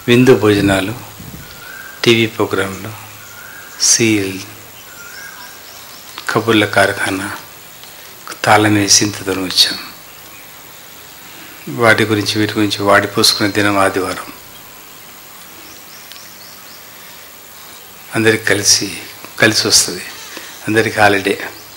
విందు భోజనాలు టీవీ ప్రోగ్రాంలు సీల్ కబుర్ల కార్ఖానా తాళం వేసి ఇంత దూరం వచ్చాం వాటి గురించి వీటి గురించి వాడి పోసుకునే దినం ఆదివారం అందరికి కలిసి కలిసి వస్తుంది అందరికి హాలిడే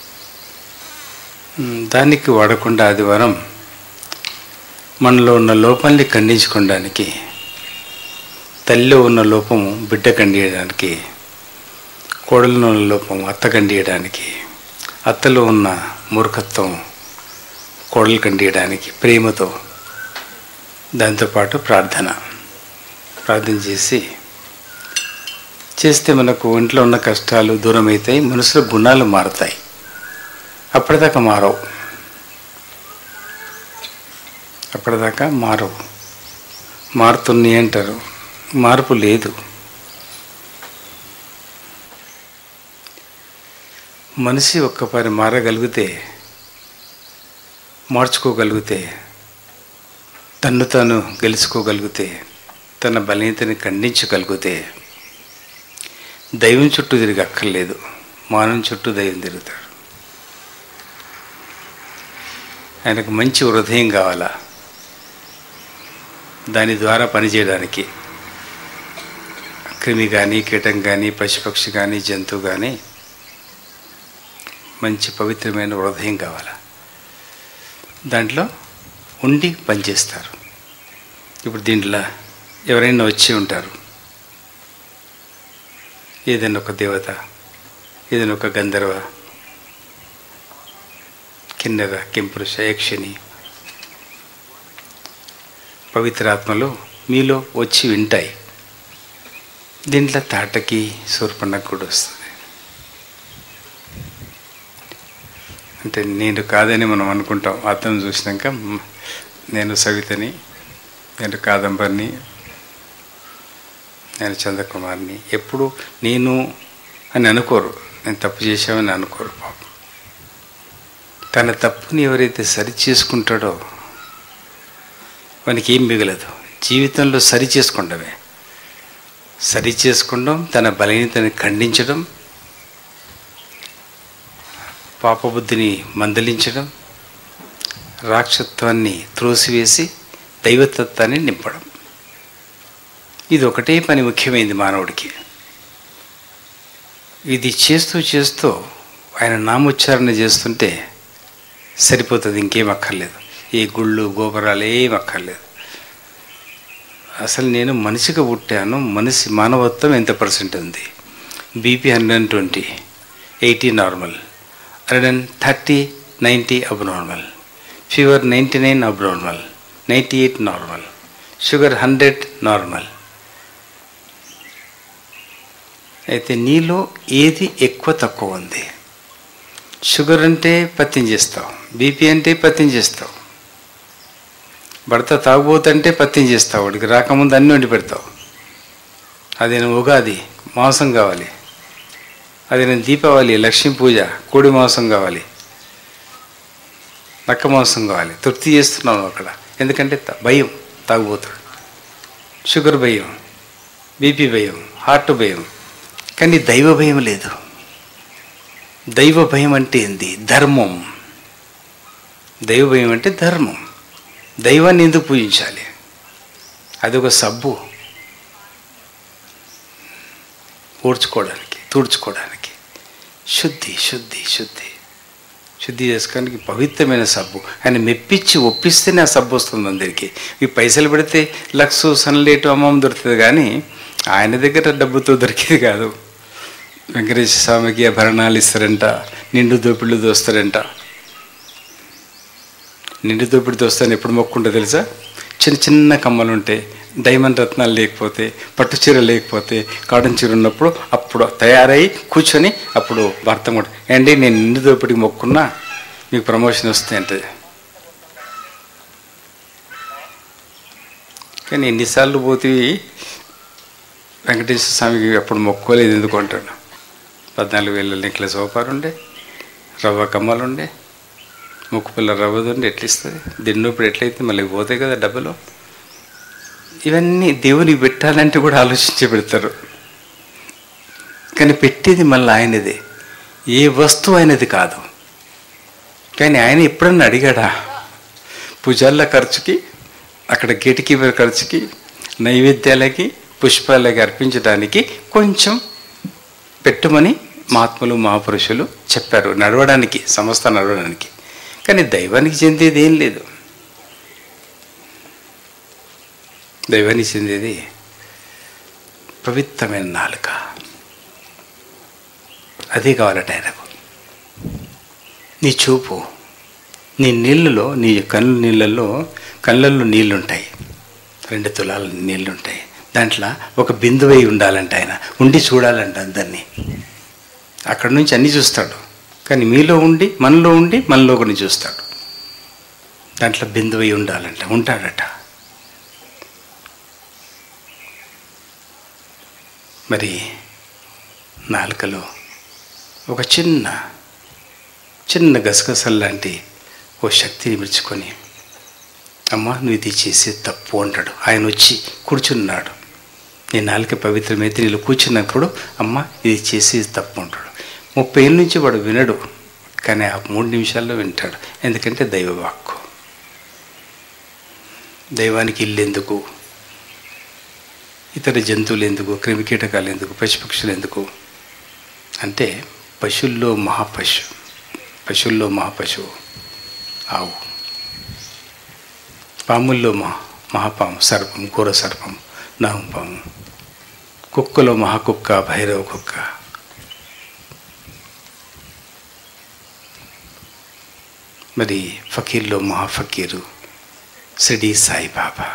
ఉమ్, దానికి వాడకుండా ఆదివారం మనలో ఉన్న లోపాన్ని ఖండించుకోవడానికి తల్లిలో ఉన్న లోపము బిడ్డ ఖండియడానికి కోడలిలో ఉన్న లోపం అత్త ఖండియడానికి అత్తలో ఉన్న మూర్ఖత్వం కోడలు ఖండియడానికి ప్రేమతో దాంతోపాటు ప్రార్థన ప్రార్థన చేసి చేస్తే మనకు ఇంట్లో ఉన్న కష్టాలు దూరం అవుతాయి మనసులో గుణాలు మారుతాయి అప్పటిదాకా మారవు అప్పటిదాకా మారవు మారుతున్నాయి అంటారు మార్పు లేదు మనిషి ఒక్కపారి మారగలిగితే మార్చుకోగలిగితే తన్ను తాను గెలుచుకోగలిగితే తన బలహీనతని ఖండించగలిగితే దైవం చుట్టూ తిరిగి అక్కర్లేదు మానవం చుట్టూ దైవం తిరుగుతాడు ఆయనకు మంచి హృదయం కావాలా దాని ద్వారా పనిచేయడానికి క్రిమి కానీ కీటం కానీ పశుపక్షి కానీ జంతువు కానీ మంచి పవిత్రమైన హృదయం కావాలా దాంట్లో ఉండి పనిచేస్తారు ఇప్పుడు దీంట్లో ఎవరైనా వచ్చి ఉంటారు ఏదైనా ఒక దేవత ఏదైనా ఒక గంధర్వ కిన్నెర కింపురుష యక్షిణి పవిత్రాత్మలు మీలో వచ్చి వింటాయి దీంట్లో తాటకి సూర్పణకు కూడా వస్తుంది అంటే నేను కాదని మనం అనుకుంటాం అర్థం చూసినాక మ్, నేను సవితని నేను కాదంబరిని నేను చంద్రకుమార్ని ఎప్పుడు నేను అని అనుకోరు నేను తప్పు చేశామని అనుకోరు పాపం తన తప్పుని ఎవరైతే సరి చేసుకుంటాడో వానికి ఏం మిగలదు జీవితంలో సరి చేసుకోవడమే సరి చేసుకోవడం తన బలహీనతని ఖండించడం పాపబుద్ధిని మందలించడం రాక్షత్వాన్ని త్రోసివేసి దైవతత్వాన్ని నింపడం ఇది ఒకటే పని ముఖ్యమైనది మానవుడికి ఇది చేస్తూ చేస్తూ ఆయన నామోచ్చారణ చేస్తుంటే సరిపోతుంది ఇంకేం అక్కర్లేదు ఈ గుళ్ళు గోపురాలు ఏం అక్కర్లేదు అసలు నేను మనిషిగా పుట్టాను మనిషి మానవత్వం ఎంత పర్సెంట్ ఉంది BP hundred and twenty eighty normal hundred and thirty ninety abnormal fever ninety nine abnormal ninety eight normal sugar hundred normal అయితే నీలో ఏది ఎక్కువ తక్కువ ఉంది షుగర్ అంటే పత్యం చేస్తావు బీపీ అంటే పత్యం చేస్తావు భర్త తాగుబోతంటే పత్యం చేస్తావు వాడికి రాకముందు అన్ని వండి పెడతావు అది నేను ఉగాది మాంసం కావాలి అది నేను దీపావళి లక్ష్మీ పూజ కోడి మాంసం కావాలి నక్క మాంసం కావాలి తృప్తి చేస్తున్నాను అక్కడ ఎందుకంటే త- భయం తాగుబోతాడు షుగర్ భయం బీపీ భయం హార్ట్ భయం కానీ దైవ భయం లేదు దైవ భయం అంటే ఏంది ధర్మం దైవ భయం అంటే ధర్మం దైవాన్ని ఎందుకు పూజించాలి అది ఒక సబ్బు ఊడ్చుకోవడానికి తుడుచుకోవడానికి శుద్ధి శుద్ధి శుద్ధి శుద్ధి చేసుకోవడానికి పవిత్రమైన సబ్బు ఆయన మెప్పించి ఒప్పిస్తేనే ఆ సబ్బు వస్తుంది అందరికీ ఈ పైసలు పెడితే లక్స్ సన్లైట్ అమ్మమ్మ దొరుకుతుంది కానీ ఆయన దగ్గర డబ్బుతో దొరికేది కాదు వెంకటేశ్వర స్వామికి ఆభరణాలు ఇస్తారంట నిండు దోపిళ్ళు దోస్తారంట నిండు దోపిడి దోస్తాను ఎప్పుడు మొక్కుంటా తెలుసా చిన్న చిన్న కమ్మలు ఉంటాయి డైమండ్ రత్నాలు లేకపోతే పట్టు చీర లేకపోతే కాటన్ చీర ఉన్నప్పుడు అప్పుడు తయారై కూర్చొని అప్పుడు భర్త కూడా ఏంటి నేను నిండు దోపిడికి మొక్కున్నా మీకు ప్రమోషన్ వస్తుంది అంటే కానీ ఎన్నిసార్లు పోతే వెంకటేశ్వర స్వామికి అప్పుడు మొక్కోలేదు ఎందుకు అంటాడు పద్నాలుగు వేల నెక్లెస్ ఓపారు ఉండే రవ్వ కమ్మలు ఉండే ముక్కు పిల్ల రవ్వది ఉండి ఎట్లా ఇస్తుంది దిన్నప్పుడు ఎట్లయితే మళ్ళీ పోతాయి కదా డబ్బులు ఇవన్నీ దేవునికి పెట్టాలంటే కూడా ఆలోచించి పెడతారు కానీ పెట్టేది మళ్ళీ ఆయనదే ఏ వస్తువు ఆయనది కాదు కానీ ఆయన ఎప్పుడన్నా అడిగాడా పూజాల ఖర్చుకి అక్కడ గేట్ కీపర్ ఖర్చుకి నైవేద్యాలకి పుష్పాలకి అర్పించడానికి కొంచెం పెట్టుమని మహాత్ములు మహాపురుషులు చెప్పారు నడవడానికి సంస్థ నడవడానికి కానీ దైవానికి చెందేది ఏం లేదు దైవానికి చెందేది పవిత్రమైన నాలుక అదే కావాలట ఆయనకు నీ చూపు నీ నీళ్ళలో నీ కళ్ళు నీళ్ళల్లో కళ్ళల్లో నీళ్ళుంటాయి రెండు తులాల నీళ్ళుంటాయి దాంట్లో ఒక బిందువై ఉండాలంట ఆయన ఉండి చూడాలంట అందరినీ అక్కడ నుంచి అన్నీ చూస్తాడు కానీ మీలో ఉండి మనలో ఉండి మనలో కొన్ని చూస్తాడు దాంట్లో బిందువై ఉండాలంట ఉంటాడట మరి నాలుకలో ఒక చిన్న చిన్న గసగసల్లాంటి ఓ శక్తిని మిర్చుకొని అమ్మ నువ్వు ఇది చేసే తప్పు అంటాడు ఆయన వచ్చి కూర్చున్నాడు నేను నాలుక పవిత్రమైతే నీళ్ళు కూర్చున్నప్పుడు అమ్మ ఇది చేసేది తప్పు అంటాడు ముప్పై ఏళ్ళ నుంచి వాడు వినడు కానీ ఆ మూడు నిమిషాల్లో వింటాడు ఎందుకంటే దైవ వాక్కు దైవానికి ఇల్లు ఎందుకు ఇతర జంతువులు ఎందుకు క్రిమికీటకాలు ఎందుకు పశుపక్షులు ఎందుకు అంటే పశువుల్లో మహాపశు పశువుల్లో మహాపశువు ఆవు పాముల్లో మహా మహాపాము సర్పం ఘోర సర్పం నాగపాము కుక్కలో మహాకుక్క భైరవ కుక్క మరి ఫకీర్లో మహాఫకీరు సిడి సాయిబాబా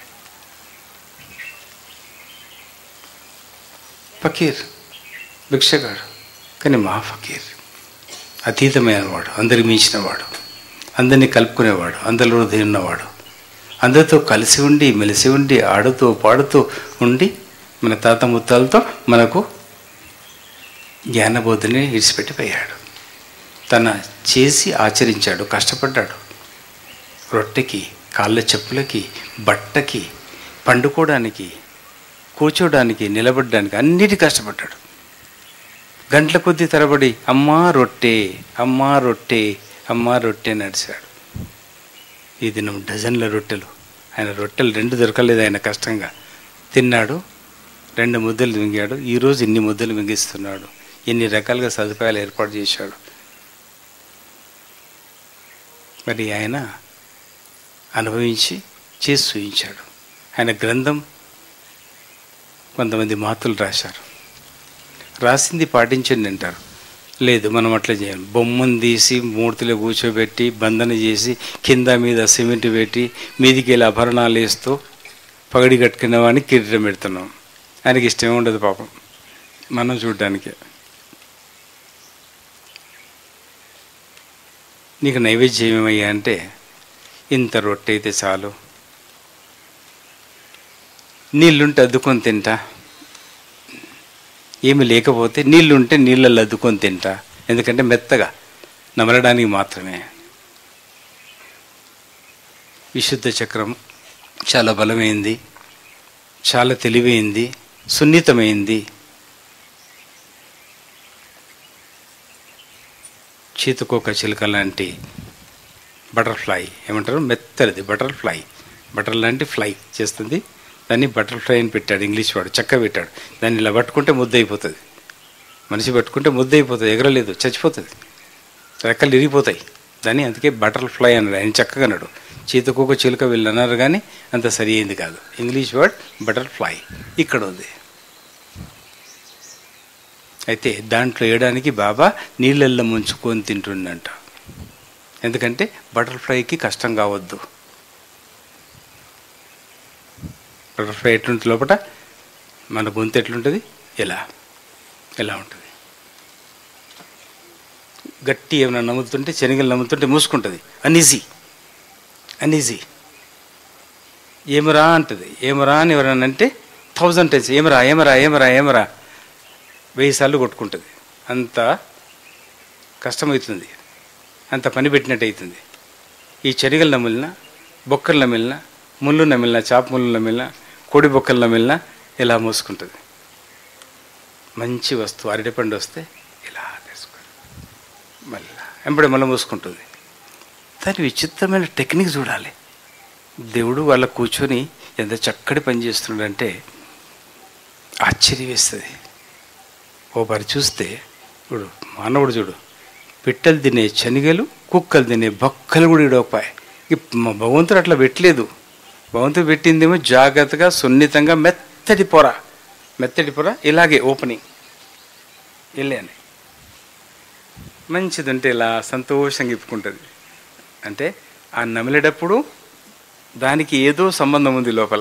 ఫకీర్ భిక్షగాడు కానీ మహాఫకీర్ అతీతమైన వాడు అందరికి మించినవాడు అందరినీ కలుపుకునేవాడు అందరిలో ఉన్నవాడు అందరితో కలిసి ఉండి మెలిసి ఉండి ఆడుతూ పాడుతూ ఉండి మన తాత ముత్తాలతో మనకు జ్ఞానబోధిని విడిచిపెట్టిపోయాడు తన చేసి ఆచరించాడు కష్టపడ్డాడు రొట్టెకి కాళ్ళ చెప్పులకి బట్టకి పండుకోవడానికి కూర్చోడానికి నిలబడడానికి అన్నిటి కష్టపడ్డాడు గంటల కొద్దీ తరబడి అమ్మా రొట్టె అమ్మా రొట్టె అమ్మా రొట్టె నడిచాడు ఈ దినం డజన్ల రొట్టెలు ఆయన రొట్టెలు రెండు దొరకలేదు ఆయన కష్టంగా తిన్నాడు రెండు ముద్దలు మింగాడు ఈరోజు ఇన్ని ముద్దలు మింగిస్తున్నాడు ఎన్ని రకాలుగా సదుపాయాలు ఏర్పాటు చేశాడు మరి ఆయన అనుభవించి చేసి చూయించాడు ఆయన గ్రంథం కొంతమంది మాతులు రాశారు రాసింది పాటించండి అంటారు లేదు మనం అట్లా చేయాలి బొమ్మను తీసి మూర్తిలో కూర్చోబెట్టి బంధన చేసి కింద మీద సిమెంట్ పెట్టి మీదికి వెళ్ళి ఆభరణాలు వేస్తూ పగడి కట్టుకున్న వాడిని కిరీటం పెడుతున్నాం ఆయనకి ఇష్టమే ఉండదు పాపం మనం చూడడానికి నీకు నైవేద్యం ఏమయ్యా అంటే ఇంత రొట్టె అయితే చాలు నీళ్ళుంటే అద్దుకొని తింటా ఏమి లేకపోతే నీళ్ళుంటే నీళ్ళల్లో అద్దుకొని తింటా ఎందుకంటే మెత్తగా నమలడానికి మాత్రమే విశుద్ధ చక్రం చాలా బలమైంది చాలా తెలివైంది సున్నితమైంది చీతకోక చిలుక లాంటి బటర్ఫ్లై ఏమంటారు మెత్తడిది బటర్ఫ్లై బటర్ లాంటి ఫ్లై చేస్తుంది దాన్ని బటర్ఫ్లై అని పెట్టాడు ఇంగ్లీష్ వాడు చక్క పెట్టాడు దాన్ని ఇలా పట్టుకుంటే ముద్ద అయిపోతుంది మనిషి పట్టుకుంటే ముద్ద అయిపోతుంది ఎగరలేదు చచ్చిపోతుంది రెక్కలు ఇరిగిపోతాయి దాన్ని అందుకే బటర్ఫ్లై అన్నాడు ఆయన చక్కగా అన్నాడు చీతకోక చిలుక వీళ్ళు అన్నారు కానీ అంత సరి అయింది కాదు ఇంగ్లీష్ వర్డ్ బటర్ఫ్లై ఇక్కడ ఉంది అయితే దాంట్లో వేయడానికి బాబా నీళ్ళల్లో ముంచుకొని తింటుండంట ఎందుకంటే బటర్ఫ్లైకి కష్టం కావద్దు బటర్ఫ్లై ఎట్లుంటుంది లోపల మన గొంతు ఎట్లుంటుంది ఎలా ఎలా ఉంటుంది గట్టి ఏమైనా నమ్ముతుంటే శనగలు నమ్ముతుంటే మూసుకుంటుంది అన్ఈజీ అన్ఈజీ ఏమరా అంటుంది ఏమరా అని ఎవరన్నా అంటే థౌజండ్ టైమ్స్ ఏమరా ఏమరా ఏమరా ఏమరా వెయ్యి సార్లు కొట్టుకుంటుంది అంత కష్టమవుతుంది అంత పని పెట్టినట్టు అవుతుంది ఈ చెరిగలు నమిలిన బొక్కలు నమిలిన ముళ్ళు నమిలిన చాప ముళ్ళు నమిలిన కోడి బొక్కల్లో వెళ్ళినా ఇలా మూసుకుంటుంది మంచి వస్తువు అరటిపండు వస్తే ఇలా తీసుకొని మళ్ళీ వెంబడి మళ్ళీ మూసుకుంటుంది దాని విచిత్రమైన టెక్నిక్ చూడాలి దేవుడు వాళ్ళ కూర్చొని ఎంత చక్కటి పని చేస్తున్నాడంటే ఆశ్చర్యం వేస్తుంది ఓ పరి చూస్తే ఇప్పుడు మానవుడు చూడు పిట్టలు తినే శనిగలు కుక్కలు తినే బొక్కలు కూడా ఇడవపాయి మా భగవంతుడు అట్లా పెట్టలేదు భగవంతుడు పెట్టిందేమో జాగ్రత్తగా సున్నితంగా మెత్తటి పొర మెత్తటి పొర ఇలాగే ఓపెనింగ్ వెళ్ళాను మంచిది ఉంటే ఇలా సంతోషంగా ఇప్పుకుంటుంది అంటే ఆ నమిలేటప్పుడు దానికి ఏదో సంబంధం ఉంది లోపల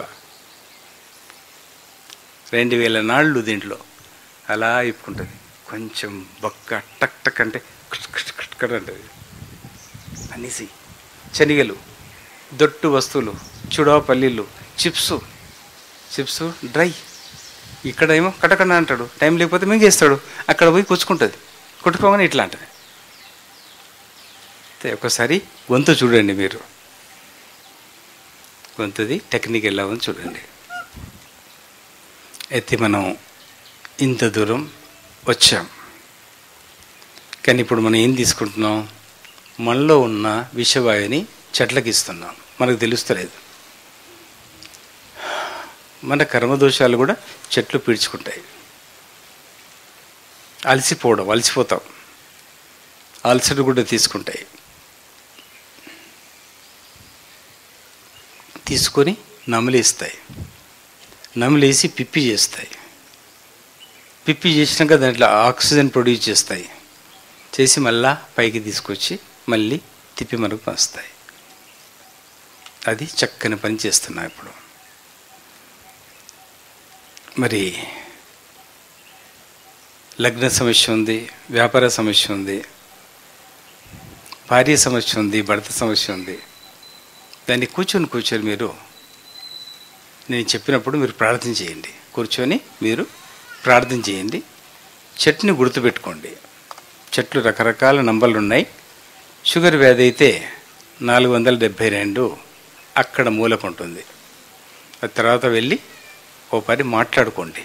రెండు వేల నాళ్ళు దీంట్లో అలా ఇప్పుకుంటుంది కొంచెం బొక్క టక్ టక్ అంటే కట్ కట్ కట్ కట్ అంటుంది అనేసి శనిగలు దొట్టు వస్తువులు చుడవ పల్లీలు చిప్స్ చిప్స్ డ్రై ఇక్కడేమో కటకడ అంటాడు టైం లేకపోతే మింగేస్తాడు అక్కడ పోయి కూర్చుకుంటుంది కొట్టుకోగానే ఇట్లా అంటది అయితే ఒకసారి గొంతు చూడండి మీరు గొంతుది టెక్నిక్ ఎలా ఉంది చూడండి అయితే మనం ఇంత దూరం వచ్చాం కానీ ఇప్పుడు మనం ఏం తీసుకుంటున్నాం మనలో ఉన్న విషవాయుని చెట్లకి ఇస్తున్నాం మనకు తెలుస్తలేదు మన కర్మదోషాలు కూడా చెట్లు పీడ్చుకుంటాయి అలసిపోవడం అలసిపోతాం అలసట కూడా తీసుకుంటాయి తీసుకొని నమిలేస్తాయి నమిలేసి పిప్పి చేస్తాయి పిప్పి చేసినాక దాంట్లో ఆక్సిజన్ ప్రొడ్యూస్ చేస్తాయి చేసి మళ్ళా పైకి తీసుకొచ్చి మళ్ళీ తిప్పి మనకు పంచుతాయి అది చక్కని పని చేస్తున్నా ఇప్పుడు మరి లగ్న సమస్య ఉంది వ్యాపార సమస్య ఉంది భార్య సమస్య ఉంది భర్త సమస్య ఉంది దాన్ని కూర్చొని కూర్చొని మీరు నేను చెప్పినప్పుడు మీరు ప్రార్థన చేయండి కూర్చొని మీరు ప్రార్థన చేయండి చెట్టుని గుర్తుపెట్టుకోండి చెట్లు రకరకాల నంబర్లు ఉన్నాయి షుగర్ వ్యాధి అయితే నాలుగు వందల డెబ్భై రెండు అక్కడ మూలకు ఉంటుంది ఆ తర్వాత వెళ్ళి ఓ పని మాట్లాడుకోండి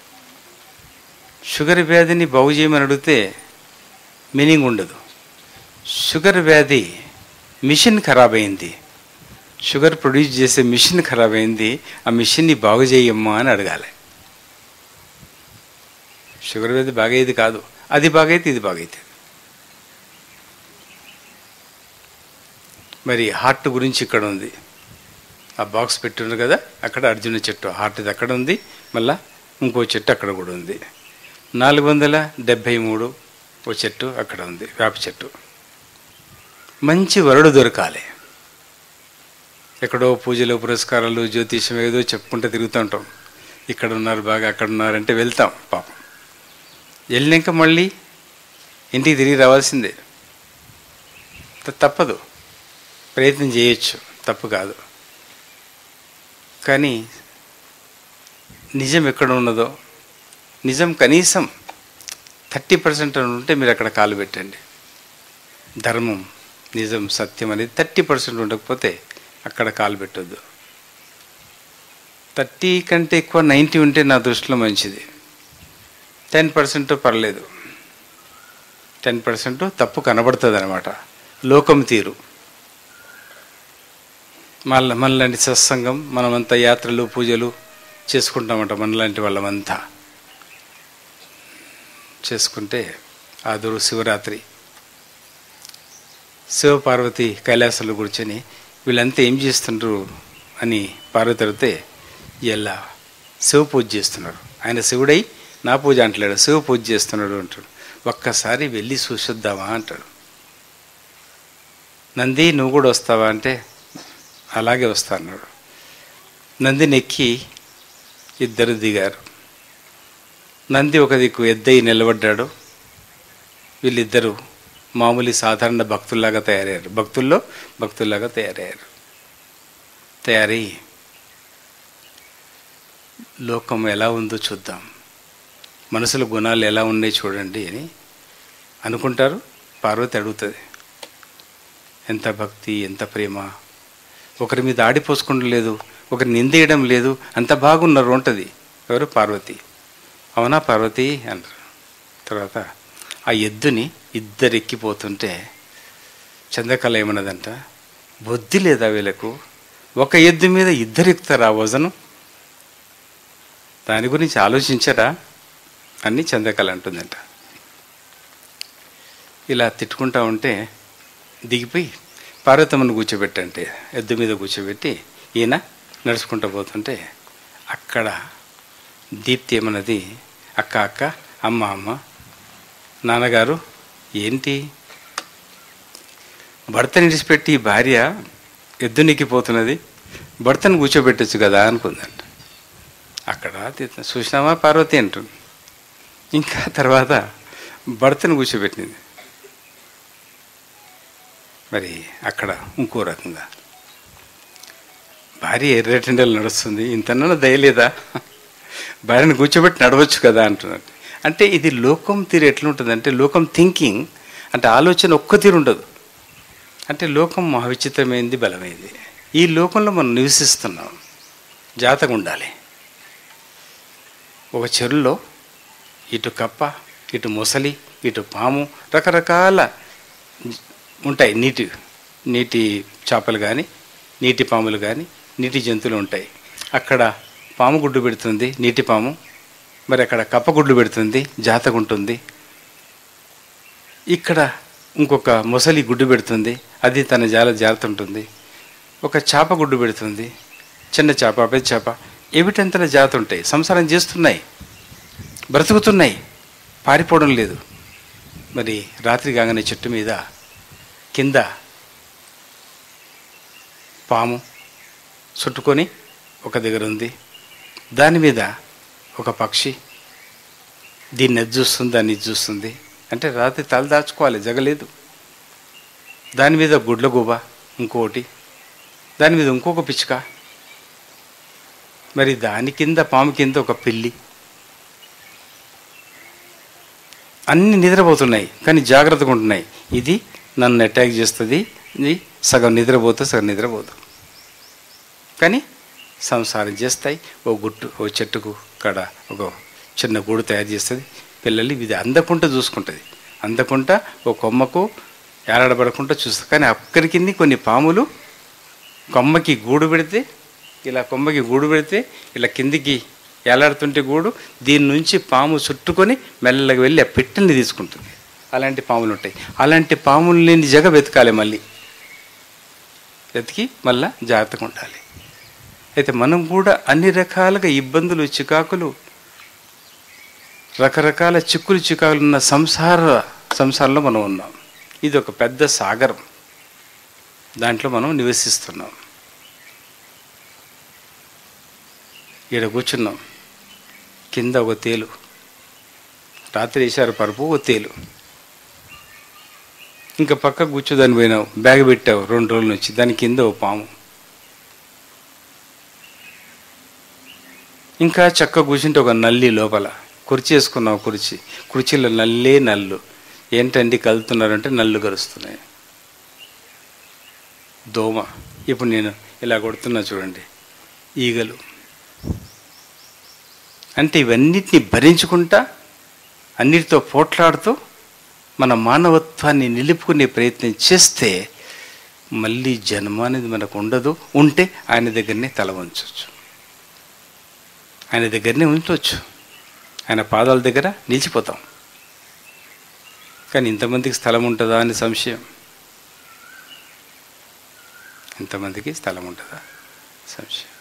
షుగర్ వ్యాధిని బాగు చేయమని అడిగితే మీనింగ్ ఉండదు షుగర్ వ్యాధి మిషన్ ఖరాబ్ అయింది షుగర్ ప్రొడ్యూస్ చేసే మిషన్ ఖరాబ్ అయింది ఆ మిషన్ని బాగు చేయమ్మా అని అడగాలి షుగర్ వ్యాధి బాగయ్యేది కాదు అది బాగైతే ఇది బాగైతే మరి హార్ట్ గురించి ఇక్కడ ఉంది ఆ బాక్స్ పెట్టున్నారు కదా అక్కడ అర్జున చెట్టు హార్ట్ది అక్కడ ఉంది మళ్ళా ఇంకో చెట్టు అక్కడ కూడా ఉంది నాలుగు వందల డెబ్భై మూడు ఓ చెట్టు అక్కడ ఉంది వేప చెట్టు మంచి వరుడు దొరకాలి ఎక్కడో పూజలు పురస్కారాలు జ్యోతిష్యం ఏదో చెప్పుకుంటూ తిరుగుతుంటాం ఇక్కడ ఉన్నారు బాగా అక్కడ ఉన్నారంటే వెళ్తాం పాపం వెళ్ళినాక మళ్ళీ ఇంటికి తిరిగి రావాల్సిందే త- తప్పదు ప్రయత్నం చేయొచ్చు తప్పు కాదు కానీ నిజం ఎక్కడ ఉన్నదో నిజం కనీసం థర్టీ పర్సెంట్ ఉంటే మీరు అక్కడ కాలు పెట్టండి ధర్మం నిజం సత్యం అనేది థర్టీ పర్సెంట్ ఉండకపోతే అక్కడ కాలు పెట్టొద్దు థర్టీ కంటే ఎక్కువ నైంటీ ఉంటే నా దృష్టిలో మంచిది టెన్ పర్సెంట్ పర్లేదు టెన్ పర్సెంట్ తప్పు కనబడుతుంది అనమాట లోకం తీరు మళ్ళీ మనలాంటి సత్సంగం మనమంతా యాత్రలు పూజలు చేసుకుంటామట మనలాంటి వాళ్ళమంతా చేసుకుంటే ఆ దూరు శివరాత్రి శివపార్వతి కైలాసంలో కూర్చొని వీళ్ళంతా ఏం చేస్తుండ్రు అని పార్వతి అడిగితే ఇలా శివ పూజ చేస్తున్నారు ఆయన శివుడై నా పూజ అంటలేడు శివ పూజ చేస్తున్నాడు అంటాడు ఒక్కసారి వెళ్ళి చూసొద్దామా అంటాడు నంది నువ్వు కూడా వస్తావా అంటే అలాగే వస్తా అన్నాడు నందిని ఎక్కి ఇద్దరు దిగారు నంది ఒక దిక్కు ఎద్దయి నిలబడ్డాడు వీళ్ళిద్దరూ మామూలు సాధారణ భక్తుల్లాగా తయారయ్యారు భక్తుల్లో భక్తుల్లాగా తయారయ్యారు తయారై లోకం ఎలా ఉందో చూద్దాం మనసుల గుణాలు ఎలా ఉన్నాయి చూడండి అని అనుకుంటారు పార్వతి అడుగుతుంది ఎంత భక్తి ఎంత ప్రేమ ఒకరి మీద ఆడిపోసుకుంటూ లేదు ఒక నిందేయడం లేదు అంత బాగున్నారు ఉంటుంది ఎవరు పార్వతి అవునా పార్వతి అన్నారు తర్వాత ఆ ఎద్దుని ఇద్దరు ఎక్కిపోతుంటే చంద్రకళ ఏమన్నదంట బుద్ధి లేదా వీళ్ళకు ఒక ఎద్దు మీద ఇద్దరు ఎక్కుతారా ఆ వజను దాని గురించి ఆలోచించరా అని చంద్రకళ అంటుందంట ఇలా తిట్టుకుంటా ఉంటే దిగిపోయి పార్వతమ్మను కూర్చోబెట్టంటే ఎద్దు మీద కూర్చోబెట్టి ఈయన నడుచుకుంటూ పోతుంటే అక్కడ దీప్తి ఏమన్నది అక్క అక్క అమ్మ అమ్మ నాన్నగారు ఏంటి భర్తని విడిచిపెట్టి ఈ భార్య ఎద్దునిక్కిపోతున్నది భర్తను కూర్చోబెట్టచ్చు కదా అనుకుందంట అక్కడ తి- చూసినావా పార్వతి అంటుంది ఇంకా తర్వాత భర్తను కూర్చోబెట్టింది మరి అక్కడ ఇంకో రకంగా భార్య ఎర్రటెండలు నడుస్తుంది ఇంతన్నా దయలేదా భార్యను కూర్చోబెట్టి నడవచ్చు కదా అంటున్నారు అంటే ఇది లోకం తీరు ఎట్లుంటుంది అంటే లోకం థింకింగ్ అంటే ఆలోచన ఒక్క తీరు ఉండదు అంటే లోకం మహావిచిత్రమైంది బలమైంది ఈ లోకంలో మనం నివసిస్తున్నాం జాతకం ఉండాలి ఒక చెరువులో ఇటు కప్ప ఇటు మొసలి ఇటు పాము రకరకాల ఉంటాయి నీటి నీటి చేపలు కానీ నీటి పాములు కానీ నీటి జంతువులు ఉంటాయి అక్కడ పాము గుడ్డు పెడుతుంది నీటి పాము మరి అక్కడ కప్ప గుడ్లు పెడుతుంది జాతకు ఉంటుంది ఇక్కడ ఇంకొక మొసలి గుడ్డు పెడుతుంది అది తన జాల జాగ్రత్త ఉంటుంది ఒక చేప గుడ్డు పెడుతుంది చిన్న చేప పెద్ద చేప ఏమిటంతల జాగ్రత్త ఉంటాయి సంసారం చేస్తున్నాయి బ్రతుకుతున్నాయి పారిపోవడం లేదు మరి రాత్రి కాగానే చెట్టు మీద కింద పాము చుట్టుకొని ఒక దగ్గర ఉంది దాని మీద ఒక పక్షి దీన్ని అది చూస్తుంది దాన్ని ఇది చూస్తుంది అంటే రాత్రి తల దాచుకోవాలి జగలేదు దాని మీద గుడ్ల గుబ ఇంకోటి దాని మీద ఇంకొక పిచ్చుక మరి దాని కింద పాము కింద ఒక పిల్లి అన్ని నిద్రపోతున్నాయి కానీ జాగ్రత్తగా ఉంటున్నాయి ఇది నన్ను అటాక్ చేస్తుంది ఇది సగం నిద్రపోతే సగం నిద్రపోదు కానీ సంసారం చేస్తాయి ఓ గుట్టు ఓ చెట్టుకు కడ ఒక చిన్న గూడు తయారు చేస్తుంది పిల్లలు ఇది అందకుండా చూసుకుంటుంది అందకుండా ఓ కొమ్మకు ఏలాడబడకుండా చూస్తుంది కానీ అక్కడికి కొన్ని పాములు కొమ్మకి గూడు పెడితే ఇలా కొమ్మకి గూడు పెడితే ఇలా కిందికి ఏలాడుతుంటే గూడు దీని నుంచి పాము చుట్టుకొని మెల్లగా వెళ్ళి ఆ పెట్టెని తీసుకుంటుంది అలాంటి పాములు ఉంటాయి అలాంటి పాములు లేని జగ వెతకాలి మళ్ళీ వెతికి మళ్ళా జాగ్రత్తగా ఉండాలి అయితే మనం కూడా అన్ని రకాలుగా ఇబ్బందులు చికాకులు రకరకాల చిక్కులు చికాకులు ఉన్న సంసార సంసారంలో మనం ఉన్నాం ఇది ఒక పెద్ద సాగరం దాంట్లో మనం నివసిస్తున్నాం ఈడ కూర్చున్నాం కింద ఒక తేలు రాత్రి వేశారు పరుపు ఒక తేలు ఇంకా పక్క కూర్చోదాన్ని పోయినావు బ్యాగ్ పెట్టావు రెండు రోజుల నుంచి దాని కింద ఓ పాము ఇంకా చక్క కూర్చుంటే ఒక నల్లి లోపల కుర్చీ వేసుకున్నావు కుర్చీ కుర్చీలో నల్లే నల్లు ఏంటండి కలుతున్నారంటే నల్లు కలుస్తున్నాయి దోమ ఇప్పుడు నేను ఇలా కొడుతున్నా చూడండి ఈగలు అంటే ఇవన్నిటిని భరించుకుంటా అన్నిటితో పోట్లాడుతూ మన మానవత్వాన్ని నిలుపుకునే ప్రయత్నం చేస్తే మళ్ళీ జన్మ అనేది మనకు ఉండదు ఉంటే ఆయన దగ్గరనే తల వంచవచ్చు ఆయన దగ్గరనే ఉంచవచ్చు ఆయన పాదాల దగ్గర నిలిచిపోతాం కానీ ఇంతమందికి స్థలం ఉంటుందా అని సంశయం ఇంతమందికి స్థలం ఉంటుందా సంశయం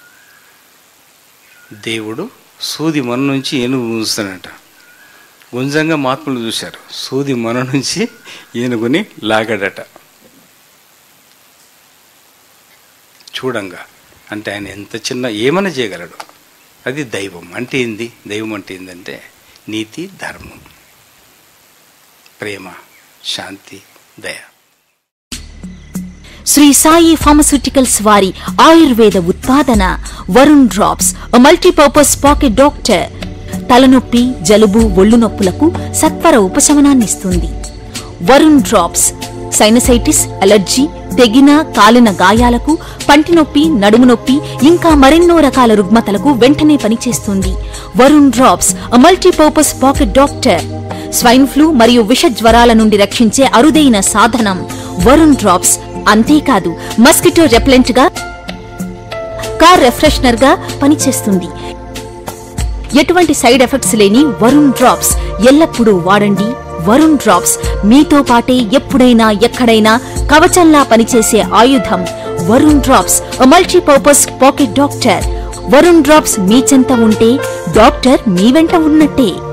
దేవుడు సూది మన నుంచి ఏనుగు గుంజుతాడంట గుంజంగా మహాత్ములు చూశారు సూది మన నుంచి ఏనుగుని లాగాడట చూడంగా అంటే ఆయన ఎంత చిన్న ఏమైనా చేయగలడు అది దైవం అంటే ఏంది దైవం అంటే ఏంటంటే నీతి ధర్మం ప్రేమ శాంతి దయ శ్రీ సాయి ఫార్మస్యూటికల్స్ వారి ఆయుర్వేద ఉత్పాదన Varun drops multipurpose pocket doctor తలనొప్పి జలుబు ఒళ్ళు నొప్పులకు సత్వర ఉపశమనాన్నిస్తుంది వరుణ్ డ్రాప్స్ సైనసైటిస్ అలర్జీ తెగిన కాలిన గాయాలకు పంటి నొప్పి నడుము నొప్పి ఇంకా మరెన్నో రకాల రుగ్మతలకు వెంటనే పనిచేస్తుంది Varun drops multipurpose pocket doctor swine flu మరియు విష జ్వరాల నుండి రక్షించే అరుదైన సాధనం వరుణ్ డ్రాప్స్ అంతేకాదు మస్కిటో రెప్లెంట్ గా కార్ రిఫ్రెషనర్ గా పనిచేస్తుంది ఎటువంటి సైడ్ ఎఫెక్ట్స్ లేని వరుణ్ డ్రాప్స్ ఎల్లప్పుడూ వాడండి వరుణ్ డ్రాప్స్ మీతో పాటే ఎప్పుడైనా ఎక్కడైనా కవచంలా పనిచేసే ఆయుధం Varun drops multipurpose pocket doctor Varun drops మీ చెంత ఉంటే డాక్టర్ మీ వెంట ఉన్నట్టే